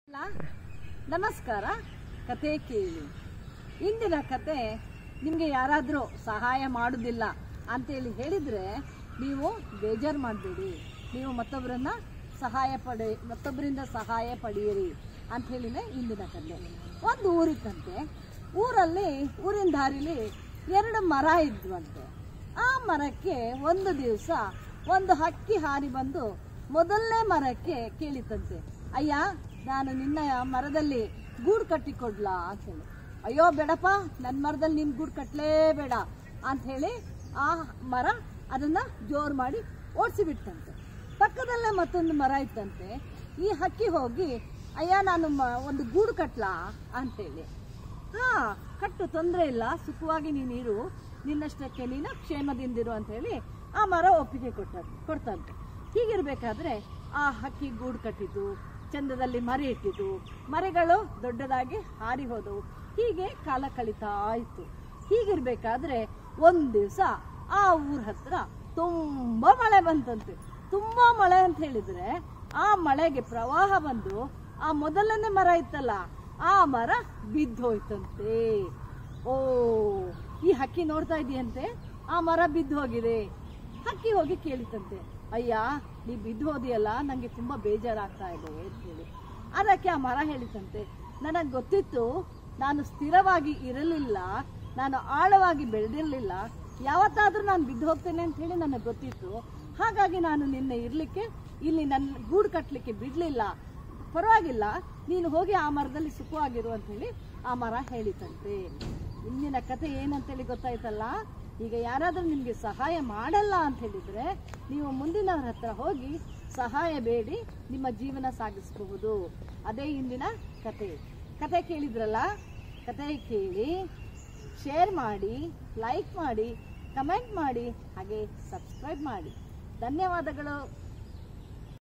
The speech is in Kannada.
ಅಲ್ಲ? ನಮಸ್ಕಾರ ಕತೆ ಕೇಳಿ ಇಂದಿನ ಕತೆ ನಿಮಗೆ ಯಾರಾದರೂ ಸಹಾಯ ಮಾಡುವುದಿಲ್ಲ ಅಂತೇಳಿ ಹೇಳಿದರೆ ನೀವು ಬೇಜಾರು ಮಾಡಬೇಡಿ ನೀವು ಮತ್ತೊಬ್ಬರನ್ನ ಸಹಾಯ ಪಡೆ ಮತ್ತೊಬ್ಬರಿಂದ ಸಹಾಯ ಪಡೆಯಿರಿ ಅಂತ ಹೇಳಿನೇ ಇಂದಿನ ಕತೆ ಒಂದು ಊರಿತ್ತಂತೆ ಊರಲ್ಲಿ ಊರಿನ ದಾರಿಲಿ ಎರಡು ಮರ ಇದ್ವಂತೆ ಆ ಮರಕ್ಕೆ ಒಂದು ದಿವಸ ಒಂದು ಹಕ್ಕಿ ಹಾರಿ ಬಂದು ಮೊದಲನೇ ಮರಕ್ಕೆ ಕೇಳಿತಂತೆ ಅಯ್ಯ ನಾನು ನಿನ್ನ ಮರದಲ್ಲಿ ಗೂಡು ಕಟ್ಟಿಕೊಡ್ಲಾ ಅಂತ ಹೇಳಿ ಅಯ್ಯೋ ಬೇಡಪ್ಪ ನನ್ನ ಮರದಲ್ಲಿ ನಿನ್ ಗೂಡು ಕಟ್ಟಲೇಬೇಡ ಅಂತ ಹೇಳಿ ಆ ಮರ ಅದನ್ನ ಜೋರು ಮಾಡಿ ಓಡಿಸಿ ಬಿಟ್ಟಂತೆ ಪಕ್ಕದಲ್ಲೇ ಮತ್ತೊಂದು ಮರ ಇತ್ತಂತೆ ಈ ಹಕ್ಕಿ ಹೋಗಿ ಅಯ್ಯ ನಾನು ಮ- ಒಂದು ಗೂಡು ಕಟ್ಲಾ ಅಂತೇಳಿ ಹಾ ಕಟ್ಟು ತೊಂದರೆ ಇಲ್ಲ ಸುಖವಾಗಿ ನೀನಿರು ನಿನ್ನಷ್ಟಕ್ಕೆ ನೀನು ಕ್ಷೇಮದಿಂದಿರು ಅಂತ ಹೇಳಿ ಆ ಮರ ಒಪ್ಪಿಗೆ ಕೊಟ್ಟ ಕೊಡ್ತಂತೆ ಹೀಗಿರ್ಬೇಕಾದ್ರೆ ಆ ಹಕ್ಕಿ ಗೂಡು ಕಟ್ಟಿದ್ದು ಚಂದದಲ್ಲಿ ಮರಿ ಇಟ್ಟಿದ್ದು ಮರಿಗಳು ದೊಡ್ಡದಾಗಿ ಹಾರಿ ಹೋದವು ಹೀಗೆ ಕಾಲ ಕಳೀತಾ ಇತ್ತು ಹೀಗಿರ್ಬೇಕಾದ್ರೆ ಒಂದ್ ದಿವಸ ಆ ಊರ ಹತ್ರ ತುಂಬಾ ಮಳೆ ಬಂತಂತೆ ತುಂಬಾ ಮಳೆ ಅಂತ ಹೇಳಿದ್ರೆ ಆ ಮಳೆಗೆ ಪ್ರವಾಹ ಬಂದು ಆ ಮೊದಲನೇ ಮರ ಇತ್ತಲ್ಲ ಆ ಮರ ಬಿದ್ದೋಯ್ತಂತೆ ಓ ಈ ಹಕ್ಕಿ ನೋಡ್ತಾ ಇದೆಯಂತೆ ಆ ಮರ ಬಿದ್ದು ಹೋಗಿದೆ ಹಕ್ಕಿ ಹೋಗಿ ಕೇಳಿತಂತೆ ಅಯ್ಯ ನೀ ಬಿದ್ದು ಹೋದಿಯಲ್ಲ ನಂಗೆ ತುಂಬಾ ಬೇಜಾರಾಗ್ತಾ ಇದೆ ಅಂತ ಹೇಳಿ ಅದಕ್ಕೆ ಆ ಮರ ಹೇಳಿತಂತೆ ನನಗೆ ಗೊತ್ತಿತ್ತು ನಾನು ಸ್ಥಿರವಾಗಿ ಇರಲಿಲ್ಲ ನಾನು ಆಳವಾಗಿ ಬೆಳೆದಿರಲಿಲ್ಲ ಯಾವತ್ತಾದ್ರೂ ನಾನು ಬಿದ್ದು ಹೋಗ್ತೇನೆ ಅಂತ ಹೇಳಿ ನನಗೆ ಗೊತ್ತಿತ್ತು ಹಾಗಾಗಿ ನಾನು ನಿನ್ನೆ ಇರ್ಲಿಕ್ಕೆ ಇಲ್ಲಿ ನನ್ನ ಗೂಡು ಕಟ್ಟಲಿಕ್ಕೆ ಬಿಡ್ಲಿಲ್ಲ ಪರವಾಗಿಲ್ಲ ನೀನು ಹೋಗಿ ಆ ಮರದಲ್ಲಿ ಸುಖವಾಗಿರು ಅಂತ ಹೇಳಿ ಆ ಮರ ಹೇಳಿತಂತೆ ಇಂದಿನ ಕತೆ ಏನಂತೇಳಿ ಗೊತ್ತಾಯ್ತಲ್ಲ ಈಗ ಯಾರಾದ್ರೂ ನಿಮ್ಗೆ ಸಹಾಯ ಮಾಡಲ್ಲ ಅಂತ ಹೇಳಿದ್ರೆ ನೀವು ಮುಂದಿನವ್ರ ಹತ್ರ ಹೋಗಿ ಸಹಾಯ ಬೇಡಿ ನಿಮ್ಮ ಜೀವನ ಸಾಗಿಸಬಹುದು ಅದೇ ಇಂದಿನ ಕತೆ ಕತೆ ಕೇಳಿದ್ರಲ್ಲ ಕತೆ ಕೇಳಿ ಶೇರ್ ಮಾಡಿ ಲೈಕ್ ಮಾಡಿ ಕಮೆಂಟ್ ಮಾಡಿ ಹಾಗೆ ಸಬ್ಸ್ಕ್ರೈಬ್ ಮಾಡಿ ಧನ್ಯವಾದಗಳು